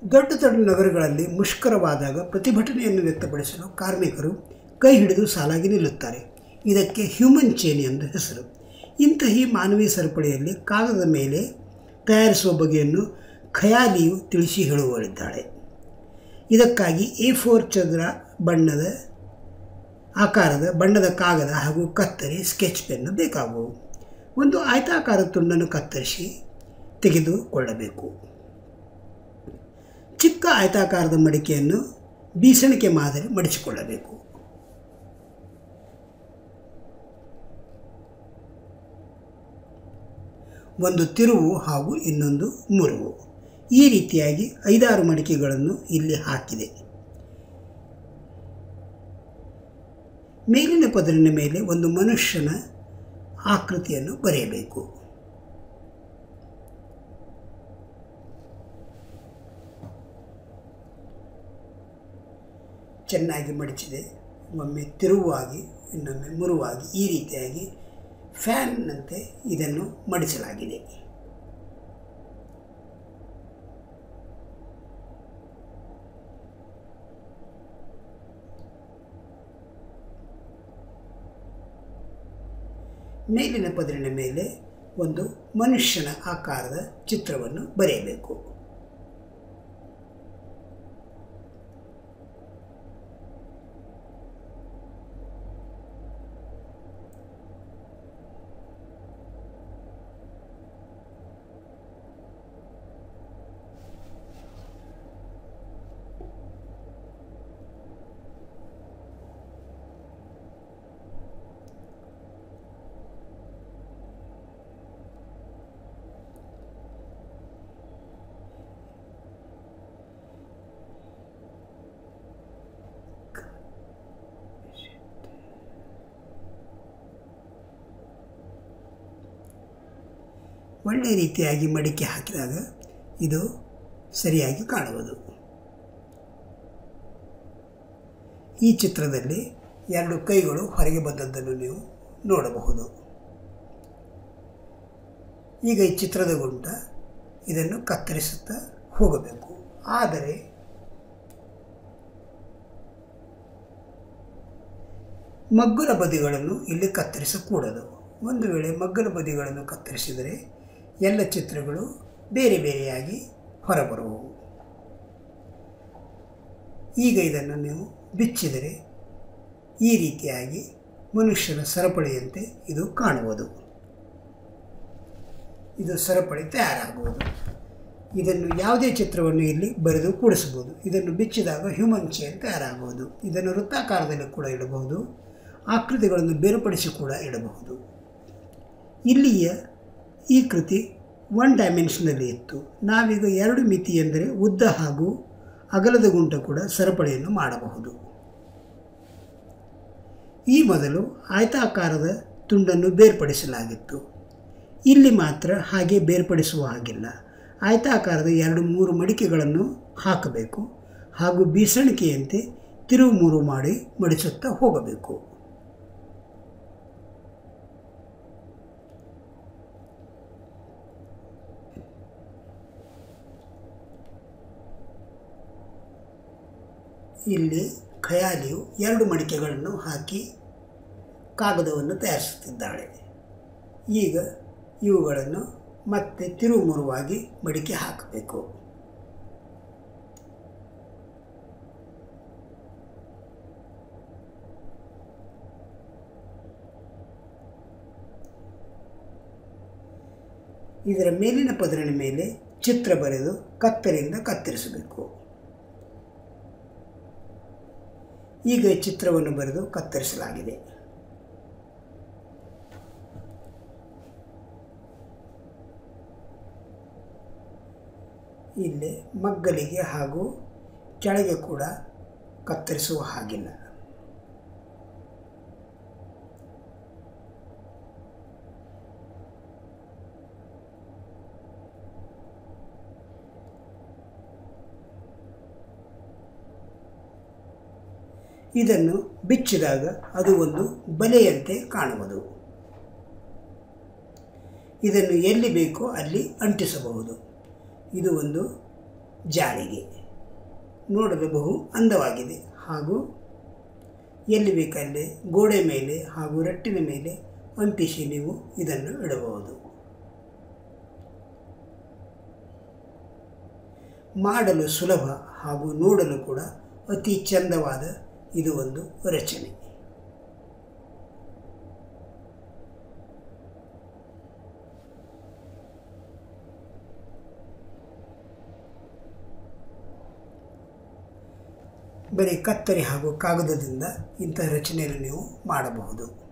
ದೊಡ್ಡ ದೊಡ್ಡ ನಗರಗಳಲ್ಲಿ ಮುಷ್ಕರವಾದಾಗ ಪ್ರತಿಭಟನೆಯನ್ನು ವ್ಯಕ್ತಪಡಿಸಲು ಕಾರ್ಮಿಕರು ಕೈ ಹಿಡಿದು ಸಾಲಾಗಿ ನಿಲ್ಲುತ್ತಾರೆ ಇದಕ್ಕೆ ಹ್ಯೂಮನ್ ಚೈನ್ ಎಂದು ಹೆಸರು ಇಂತಹ ಮಾನವೀಯ ಸರಪಳಿಯಲ್ಲಿ ಕಾಗದದ ಮೇಲೆ ತಯಾರಿಸುವ ಬಗೆಯನ್ನು ಖಯಾಲಿಯು ತಿಳಿಸಿ ಹೇಳುವಳಿದ್ದಾಳೆ ಇದಕ್ಕಾಗಿ ಎ ಫೋರ್ ಚದುರ ಬಣ್ಣದ ಆಕಾರದ ಬಣ್ಣದ ಕಾಗದ ಹಾಗೂ ಕತ್ತರಿ ಸ್ಕೆಚ್ ಪೆನ್ನು ಬೇಕಾಗುವು ಒಂದು ಆಯತಾಕಾರ ತುಂಡನ್ನು ಕತ್ತರಿಸಿ ತೆಗೆದುಕೊಳ್ಳಬೇಕು ಚಿಕ್ಕ ಆಯತಾಕಾರದ ಮಡಿಕೆಯನ್ನು ಬೀಸಣಿಕೆ ಮಾದರಿ ಮಡಿಸಿಕೊಳ್ಳಬೇಕು ಒಂದು ತಿರುವು ಹಾಗೂ ಇನ್ನೊಂದು ಮುರುವು ಈ ರೀತಿಯಾಗಿ ಐದಾರು ಮಡಿಕೆಗಳನ್ನು ಇಲ್ಲಿ ಹಾಕಿದೆ ಮೇಲಿನ ಪದರಿನ ಮೇಲೆ ಒಂದು ಮನುಷ್ಯನ ಆಕೃತಿಯನ್ನು ಬರೆಯಬೇಕು ಚೆನ್ನಾಗಿ ಮಡಚಿದೆ ಒಮ್ಮೆ ತಿರುವಾಗಿ ಇನ್ನೊಮ್ಮೆ ಮುರುವಾಗಿ ಈ ರೀತಿಯಾಗಿ ಫ್ಯಾನ್ನಂತೆ ಇದನ್ನು ಮಡಿಸಲಾಗಿದೆ ಮೇಲಿನ ಪದರಿನ ಮೇಲೆ ಒಂದು ಮನುಷ್ಯನ ಆಕಾರದ ಚಿತ್ರವನ್ನು ಬರೆಯಬೇಕು ಒಳ್ಳೆಯ ರೀತಿಯಾಗಿ ಮಡಿಕೆ ಹಾಕಿದಾಗ ಇದು ಸರಿಯಾಗಿ ಕಾಣುವುದು ಈ ಚಿತ್ರದಲ್ಲಿ ಎರಡು ಕೈಗಳು ಹೊರಗೆ ಬಂದದ್ದನ್ನು ನೀವು ನೋಡಬಹುದು ಈಗ ಈ ಚಿತ್ರದ ಗುಂಟ ಇದನ್ನು ಕತ್ತರಿಸುತ್ತಾ ಹೋಗಬೇಕು ಆದರೆ ಮಗ್ಗುಲ ಬದಿಗಳನ್ನು ಇಲ್ಲಿ ಕತ್ತರಿಸಕೂಡದು ಒಂದು ವೇಳೆ ಮಗ್ಗಲ ಬದಿಗಳನ್ನು ಕತ್ತರಿಸಿದರೆ ಎಲ್ಲ ಚಿತ್ರಗಳು ಬೇರೆ ಬೇರೆಯಾಗಿ ಹೊರಬರುವವು ಈಗ ಇದನ್ನು ನೀವು ಬಿಚ್ಚಿದರೆ ಈ ರೀತಿಯಾಗಿ ಮನುಷ್ಯನ ಸರಪಳಿಯಂತೆ ಇದು ಕಾಣುವುದು ಇದು ಸರಪಳಿ ತಯಾರಾಗುವುದು ಇದನ್ನು ಯಾವುದೇ ಚಿತ್ರವನ್ನು ಇಲ್ಲಿ ಬರೆದು ಕೂಡಿಸಬಹುದು ಇದನ್ನು ಬಿಚ್ಚಿದಾಗ ಹ್ಯೂಮನ್ ಚೈನ್ ತಯಾರಾಗುವುದು ಇದನ್ನು ವೃತ್ತಾಕಾರದಲ್ಲಿ ಕೂಡ ಇಡಬಹುದು ಆಕೃತಿಗಳನ್ನು ಬೇರ್ಪಡಿಸಿ ಕೂಡ ಇಡಬಹುದು ಇಲ್ಲಿಯ ಈ ಕೃತಿ ಒನ್ ಡೈಮೆನ್ಷನಲ್ಲಿ ಇತ್ತು ನಾವೀಗ ಎರಡು ಮಿತಿ ಎಂದರೆ ಉದ್ದ ಹಾಗೂ ಅಗಲದ ಗುಂಟ ಕೂಡ ಸರಪಳಿಯನ್ನು ಮಾಡಬಹುದು ಈ ಮೊದಲು ಆಯತಾಕಾರದ ತುಂಡನ್ನು ಬೇರ್ಪಡಿಸಲಾಗಿತ್ತು ಇಲ್ಲಿ ಮಾತ್ರ ಹಾಗೆ ಬೇರ್ಪಡಿಸುವ ಹಾಗಿಲ್ಲ ಆಯತಾಕಾರದ ಎರಡು ಮೂರು ಮಡಿಕೆಗಳನ್ನು ಹಾಕಬೇಕು ಹಾಗೂ ಬೀಸಣಿಕೆಯಂತೆ ತಿರುವು ಮೂರು ಮಾಡಿ ಮಡಿಸುತ್ತಾ ಹೋಗಬೇಕು ಇಲ್ಲಿ ಖಯಾಲಿಯು ಎರಡು ಮಡಿಕೆಗಳನ್ನು ಹಾಕಿ ಕಾಗದವನ್ನು ತಯಾರಿಸುತ್ತಿದ್ದಾಳೆ ಈಗ ಇವುಗಳನ್ನು ಮತ್ತೆ ತಿರುವು ಮುರುವಾಗಿ ಮಡಿಕೆ ಹಾಕಬೇಕು ಇದರ ಮೇಲಿನ ಪದರಿನ ಮೇಲೆ ಚಿತ್ರ ಬರೆದು ಕತ್ತರಿಯಿಂದ ಕತ್ತರಿಸಬೇಕು ಈಗ ಈ ಚಿತ್ರವನ್ನು ಬರೆದು ಕತ್ತರಿಸಲಾಗಿದೆ ಇಲ್ಲಿ ಮಗ್ಗಲಿಗೆ ಹಾಗೂ ಕೆಳಗೆ ಕೂಡ ಕತ್ತರಿಸುವ ಹಾಗಿಲ್ಲ ಇದನ್ನು ಬಿಚ್ಚಿದಾಗ ಅದು ಒಂದು ಬಲೆಯಂತೆ ಕಾಣುವುದು ಇದನ್ನು ಎಲ್ಲಿ ಬೇಕೋ ಅಲ್ಲಿ ಅಂಟಿಸಬಹುದು ಇದು ಒಂದು ಜಾಳಿಗೆ ನೋಡಲು ಬಹು ಅಂದವಾಗಿದೆ ಹಾಗೂ ಎಲ್ಲಿ ಬೇಕಲ್ಲಿ ಗೋಡೆ ಮೇಲೆ ಹಾಗೂ ರಟ್ಟಿನ ಮೇಲೆ ಅಂಟಿಸಿ ನೀವು ಇದನ್ನು ಇಡಬಹುದು ಮಾಡಲು ಸುಲಭ ಹಾಗೂ ನೋಡಲು ಕೂಡ ಅತಿ ಚಂದವಾದ ಇದು ಒಂದು ರಚನೆ ಬರೀ ಕತ್ತರಿ ಹಾಗೂ ಕಾಗದದಿಂದ ಇಂತಹ ರಚನೆಯನ್ನು ನೀವು ಮಾಡಬಹುದು